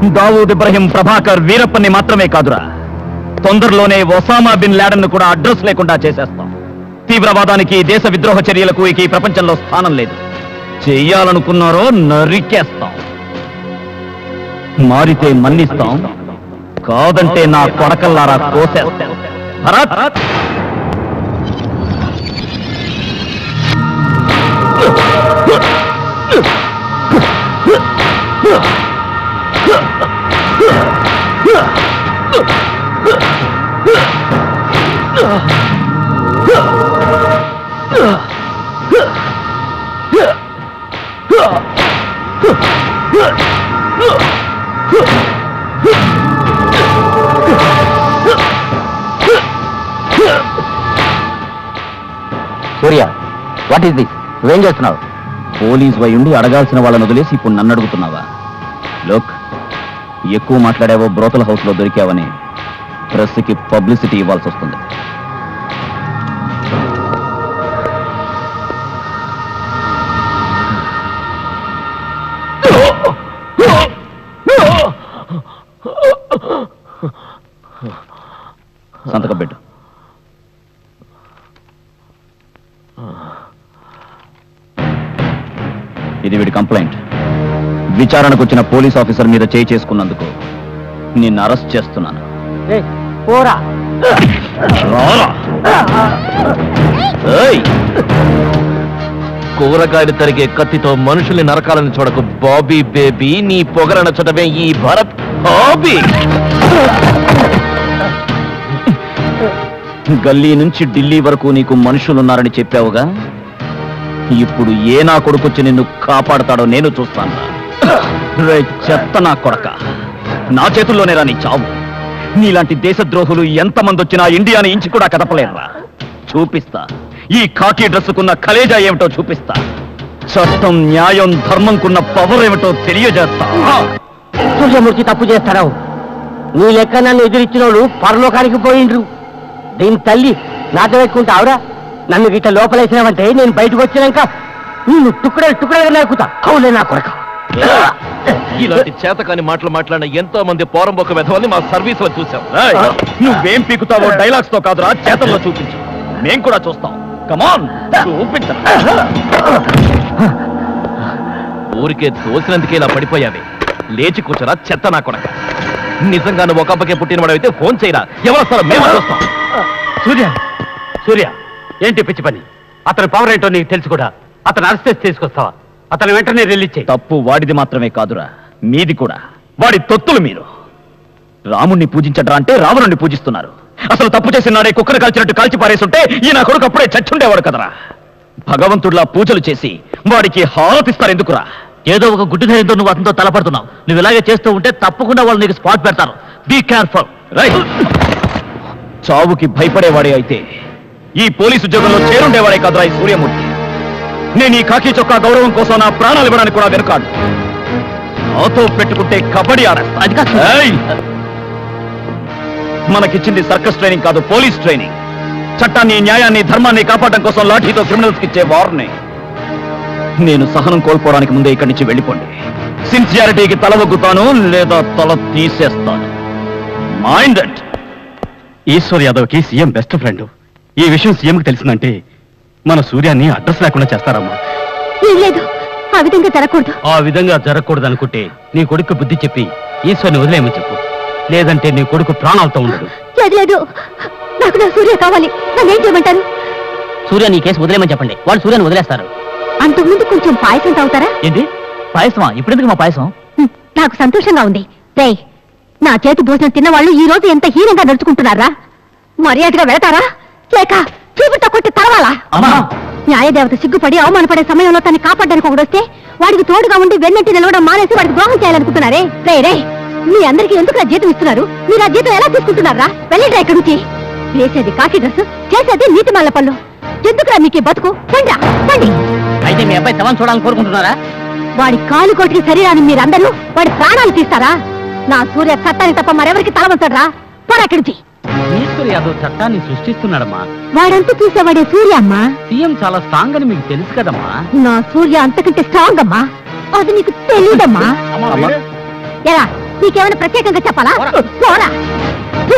దావూద్ ఇబ్రహీం ప్రభాకర్ వీరప్పని మాత్రమే కాదురా తొందరలోనే ఒసామా బిన్ లాడన్ కూడా అడ్రస్ లేకుండా చేసేస్తాం తీవ్రవాదానికి దేశ విద్రోహ చర్యలకు ఇక ఈ ప్రపంచంలో స్థానం లేదు చెయ్యాలనుకున్నారో నరికేస్తాం మారితే మన్నిస్తాం కాదంటే నా కొడకల్లారా కోసేస్తాం Bharat Surya what is this నువ్వేం చేస్తున్నావు పోలీస్ వై ఉండి అడగాల్సిన వాళ్ళని వదిలేసి ఇప్పుడు నన్ను అడుగుతున్నావా లోక్ ఎక్కువ మాట్లాడావో బ్రోతల్ హౌస్ లో దొరికావని ప్రెస్కి పబ్లిసిటీ ఇవ్వాల్సి వస్తుంది సంతకం పెట్టు ఇది వీడి కంప్లైంట్ విచారణకు వచ్చిన పోలీస్ ఆఫీసర్ మీద చేయి చేసుకున్నందుకు నిన్ను అరెస్ట్ చేస్తున్నాను పోరా రారా. ఏయ్! కూరగాయలు తరిగే కత్తితో మనుషుల్ని నరకాలని చూడకు బాబీ బేబీ నీ పొగరనచడమే ఈ భరత్ హాబీ గల్లీ నుంచి ఢిల్లీ వరకు నీకు మనుషులున్నారని చెప్పావుగా ఇప్పుడు ఏ నా కొడుకొచ్చి నిన్ను కాపాడతాడో నేను చూస్తాను రే చెత్త నా కొడక నా చేతుల్లోనే రా నీ చావు నీలాంటి దేశద్రోహులు ఎంతమంది వచ్చినా ఇండియాని ఇంచి కూడా కదపలేరురా చూపిస్తా ఈ కాకి డ్రెస్సుకున్న కలేజా ఏమిటో చూపిస్తా చట్టం న్యాయం ధర్మంకున్న పవర్ ఏమిటో తెలియజేస్తా సూర్యమూర్తి తప్పు చేస్తాడు నీ లెక్క నన్ను ఎదిరించిన వాళ్ళు పరలోకానికి పోయిండ్రు దీని తల్లి నాతో పెట్టుకుంటావురా నన్ను గిట్ట లోపలేసినావంటే నేను బయటకు వచ్చినాక నిన్ను టుక్కడలు టుక్కడలుగా నరుకుతా అవులే నా కొడక ఇలాంటి చేతకాని మాటలు మాట్లాడిన ఎంతో మంది పోరంబొక్క వెధవల్ని మా సర్వీస్ లో చూసాం ఏయ్, నువ్వేం పీకుతావో డైలాగ్స్ తో కాదురా చేతల్లో చూపించు మేం కూడా చూస్తాం కమాన్ చూపించరా ఊరికే తోసినందుకే ఇలా పడిపోయావి లేచి కూర్చోరా చెత్త నా కొడక నిజంగా నువ్వు ఒక అబ్బకే పుట్టిన వాడైతే ఫోన్ చేయరా ఎవరు వస్తారో మేము చూస్తాం సూర్య సూర్య ఏంటి పిచ్చి పని అతని పవర్ ఏంటో నీకు తెలుసు కూడా అతను అరెస్ట్ చేసి తీసుకొస్తావా అతను వెంటనే రిలీజ్ చేయి తప్పు వాడిది మాత్రమే కాదురా మీది కూడా వాడి తొత్తులు మీరు రాముణ్ణి పూజించట్రా అంటే రావణుణ్ణి పూజిస్తున్నారు అసలు తప్పు చేసిన నాడే కుక్కను కాల్చినట్టు కాల్చి పారేస్తుంటే ఈ నా కొడుకు అప్పుడే చచ్చుండేవాడు కదరా భగవంతుడిలా పూజలు చేసి వాడికి హారతిస్తారు ఎందుకురా ఏదో ఒక గుడ్డి ధైర్యంతో నువ్వు అతనితో తలపడుతున్నావు నువ్వు ఇలాగే చేస్తూ ఉంటే తప్పకుండా వాళ్ళు నీకు స్పాట్ పెడతారు బీ కేర్ఫుల్ రైట్ చావుకి భయపడేవాడే అయితే ఈ పోలీసు ఉద్యోగంలో చేరుండేవాడే కాదురా ఈ సూర్యమూర్తి నేను ఈ కాకి చొక్కా గౌరవం కోసం నా ప్రాణాలు ఇవ్వడానికి కూడా వెనుకాడు నాతో పెట్టుకుంటే కబడ్డీ ఆడేస్తా అది కాదు. ఏయ్! మనకిచ్చింది సర్కస్ ట్రైనింగ్ కాదు పోలీస్ ట్రైనింగ్ చట్టాన్ని న్యాయాన్ని ధర్మాన్ని కాపాడడం కోసం లాఠీతో క్రిమినల్స్ ఇచ్చే వార్ని నేను సహనం కోల్పోవడానికి ముందే ఇక్కడి నుంచి వెళ్ళిపోండి సిన్సియారిటీకి తల ఒగ్గుతాను లేదా తల తీసేస్తాను మైండ్ దట్ ఈశ్వర్ యాదవ్కి సీఎం బెస్ట్ ఫ్రెండ్ ఈ విషయం సీఎంకి తెలిసిందంటే మన సూర్యాన్ని అడ్రస్ లేకుండా చేస్తారమ్మా లేదు ఆ విధంగా జరగకూడదు ఆ విధంగా జరగకూడదు అనుకుంటే నీ కొడుకు బుద్ధి చెప్పి ఈశ్వర్ని వదిలేయమని చెప్పు లేదంటే నీ కొడుకు ప్రాణాలతో ఉండడు లేదు లేదు నాకు నా సూర్య కావాలి నన్నేం చేయమంటారు సూర్య నీ కేసు వదిలేమని చెప్పండి వాళ్ళు సూర్యని వదిలేస్తారు అంతకుముందు కొంచెం పాయసం తాగుతారా ఏంటి పాయసమా ఇప్పుడెందుకు మా పాయసం హ్మ్, నాకు సంతోషంగా ఉంది రే నా చేతి భోజనం తిన్నవాళ్ళు ఈ రోజు ఎంత హీనంగా నడుచుకుంటున్నారా మర్యాదగా వెళతారా లేక చీపుతో కొట్టి తరవాలా అమ్మా న్యాయదేవత సిగ్గుపడి అవమానపడే సమయంలో తన్ని కాపాడడానికి ఒకడు వస్తే వాడికి తోడుగా ఉండి వెన్నెట్టి నిలవడం మానేసి వాడికి ద్రోహం చేయాలనుకుంటున్నారే రే రే మీ అందరికి ఎందుకు ఆ జీతం ఇస్తున్నారు మీరు ఆ జీతం ఎలా తీసుకుంటున్నారా వెళ్ళండి ఇక్కడి నుంచి వేసేది కాకి డ్రెస్ చేసేది నీతి మల్ల పళ్ళు ఎందుకురా మీకు ఈ బతుకు పండా పండి అయితే మీ అబ్బాయి శవం చూడాలని కోరుకుంటున్నారా వాడి కాలు కొట్టిన శరీరాన్ని మీరందరూ వాడి ప్రాణాలు తీస్తారా నా సూర్య చట్టాన్ని తప్ప మరెవరికి తలవంతాడ్రా పోరా నుంచి ఈశ్వర్ యాదవ్ చట్టాన్ని సృష్టిస్తున్నాడమ్మా వాడంతా చూసేవాడే సూర్య అమ్మా సీఎం చాలా స్ట్రాంగ్ అని మీకు తెలుసు కదమ్మా నా సూర్య అంతకంటే స్ట్రాంగ్ అమ్మా అది నీకు తెలియదమ్మా ఎలా నీకేమైనా ప్రత్యేకంగా చెప్పాలా పోరా థు.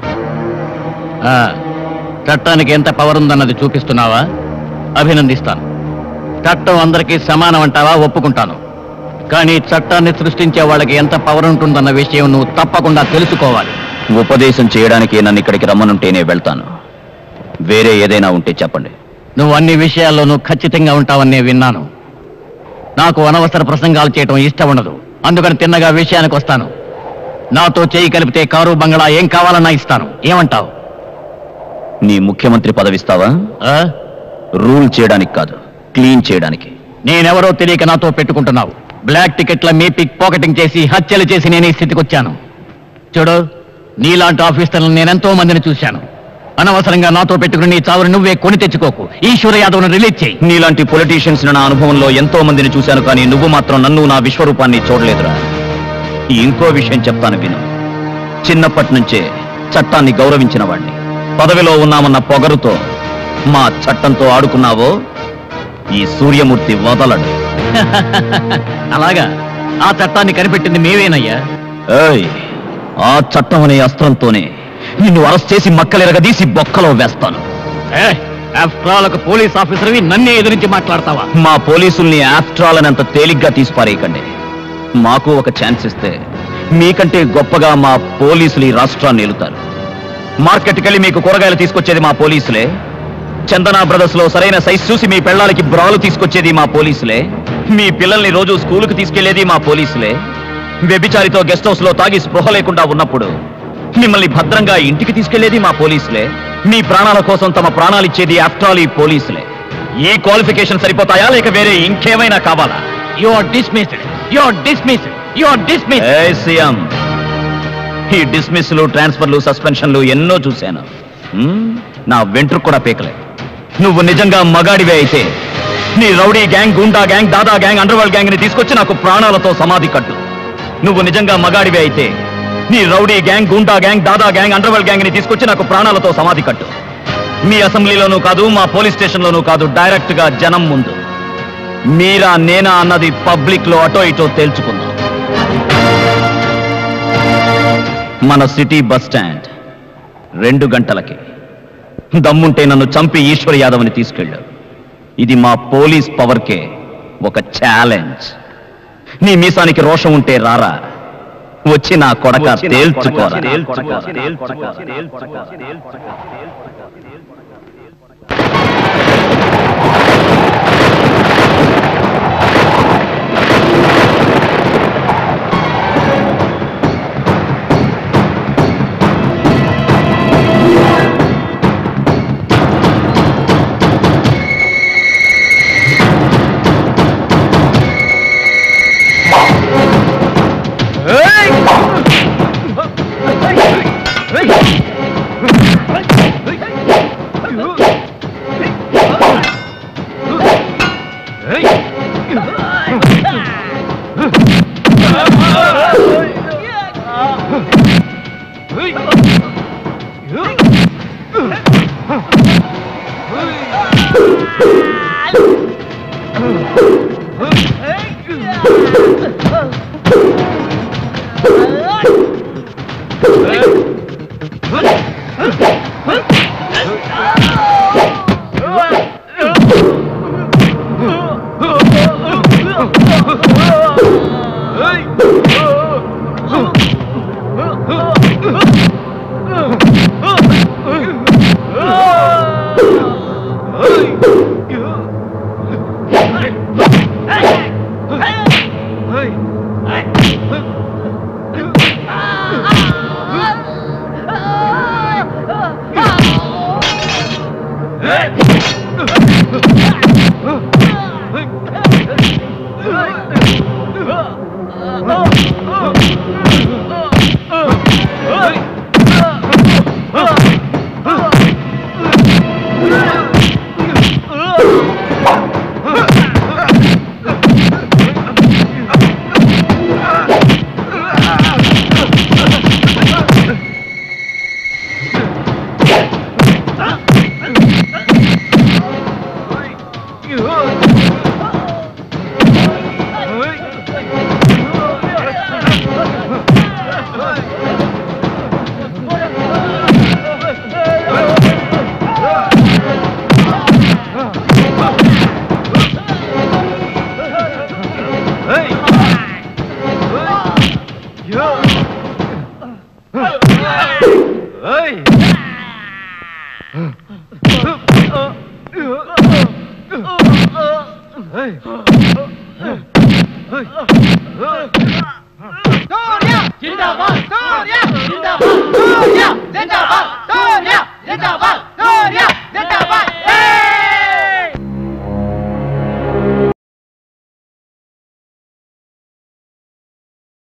ఆ, చట్టానికి ఎంత పవర్ ఉందన్నది చూపిస్తున్నావా అభినందిస్తాను చట్టం అందరికీ సమానం అంటావా ఒప్పుకుంటాను కానీ చట్టాన్ని సృష్టించే వాళ్ళకి ఎంత పవర్ ఉంటుందన్న విషయం నువ్వు తప్పకుండా తెలుసుకోవాలి ఉపదేశం చేయడానికి నన్ను ఇక్కడికి రమ్మనుంటేనే వెళ్తాను వేరే ఏదైనా ఉంటే చెప్పండి నువ్వు అన్ని విషయాల్లోనూ ఖచ్చితంగా ఉంటావని విన్నాను నాకు అనవసర ప్రసంగాలు చేయటం ఇష్టం ఉండదు అందుకని తిన్నగా విషయానికి వస్తాను నాతో చేయి కలిపితే కారు బంగళా ఏం కావాలన్నా ఇస్తాను ఏమంటావు నీ ముఖ్యమంత్రి పదవిస్తావా రూల్ చేయడానికి కాదు క్లీన్ చేయడానికి నేనెవరో తెలియక నాతో పెట్టుకుంటున్నావు బ్లాక్ టికెట్ల మీ పిక్ పాకెటింగ్ చేసి హత్యలు చేసి నేను ఈ స్థితికి వచ్చాను చూడు నీలాంటి ఆఫీసర్లను నేనెంతో మందిని చూశాను అనవసరంగా నాతో పెట్టుకుని నీ చావుని నువ్వే కొని తెచ్చుకోకు ఈశ్వర యాదవ్ను రిలీజ్ చేయి నీలాంటి పొలిటీషియన్స్ నా అనుభవంలో ఎంతో మందిని చూశాను కానీ నువ్వు మాత్రం నన్ను నా విశ్వరూపాన్ని చూడలేదురా ఇంకో విషయం చెప్తాను విను చిన్నప్పటి నుంచే చట్టాన్ని గౌరవించిన వాడిని పదవిలో ఉన్నామన్న పొగరుతో మా చట్టంతో ఆడుకున్నావో ఈ సూర్యమూర్తి వదలడు అలాగా ఆ చట్టాన్ని కనిపెట్టింది మేవేనయ్యా ఏయ్ ఆ చట్టం అనే అస్త్రంతోనే నిన్ను అరెస్ట్ చేసి మక్కలెరగదీసి బొక్కలో వేస్తాను ఆఫ్టర్ ఒక పోలీస్ ఆఫీసర్వి నన్నే ఎదురించి మాట్లాడతావా మా పోలీసుల్ని ఆఫ్టర్ అని అంత తేలిగ్గా తీసిపారేయకండి మాకు ఒక ఛాన్స్ ఇస్తే మీకంటే గొప్పగా మా పోలీసులు ఈ రాష్ట్రాన్ని ఏలుతారు మార్కెట్కి వెళ్ళి మీకు కూరగాయలు తీసుకొచ్చేది మా పోలీసులే చందన బ్రదర్స్ లో సరైన సైజ్ చూసి మీ పెళ్ళాలకి బ్రాలు తీసుకొచ్చేది మా పోలీసులే మీ పిల్లల్ని రోజు స్కూలుకు తీసుకెళ్లేది మా పోలీసులే వ్యభిచారితో గెస్ట్ హౌస్ లో తాగి స్పృహ లేకుండా ఉన్నప్పుడు మిమ్మల్ని భద్రంగా ఇంటికి తీసుకెళ్లేది మా పోలీసులే మీ ప్రాణాల కోసం తమ ప్రాణాలు ఇచ్చేది ఆఫ్టర్ ఆల్ ఈ పోలీసులే ఈ క్వాలిఫికేషన్ సరిపోతాయా లేక వేరే ఇంకేమైనా కావాలా you are dismissed you are dismissed you are dismissed CM ఈ డిస్మిస్లు ట్రాన్స్ఫర్లు సస్పెన్షన్లు ఎన్నో చూశాను హ్మ్? నా వెంట్రు కూడా పీకలే నువ్వు నిజంగా మగాడివే అయితే నీ rowdy gang goonda gang dada gang underworld gang ని తీసుకొచ్చి నాకు ప్రాణాలతో సమాధి కట్టు నువ్వు నిజంగా మగాడివే అయితే నీ rowdy gang goonda gang dada gang underworld gang ని తీసుకొచ్చి నాకు ప్రాణాలతో సమాధి కట్టు మీ అసెంబ్లీలోనూ కాదు మా పోలీస్ స్టేషన్లోనూ కాదు డైరెక్ట్ గా జనం ముందు మీరా నేనా అన్నది పబ్లిక్ లో అటో ఇటో తేల్చుకుందాం మన సిటీ బస్ స్టాండ్ రెండు గంటలకి దమ్ముంటే నన్ను చంపి ఈశ్వర్ యాదవ్ని తీసుకెళ్ళు ఇది మా పోలీస్ పవర్కే ఒక ఛాలెంజ్ నీ మీసానికి రోషం ఉంటే రారా వచ్చి నా కొడక తేల్చుకోరా జిందాబాద్ సూర్య జిందాబాద్ సూర్య జిందాబాద్ సూర్య జిందాబాద్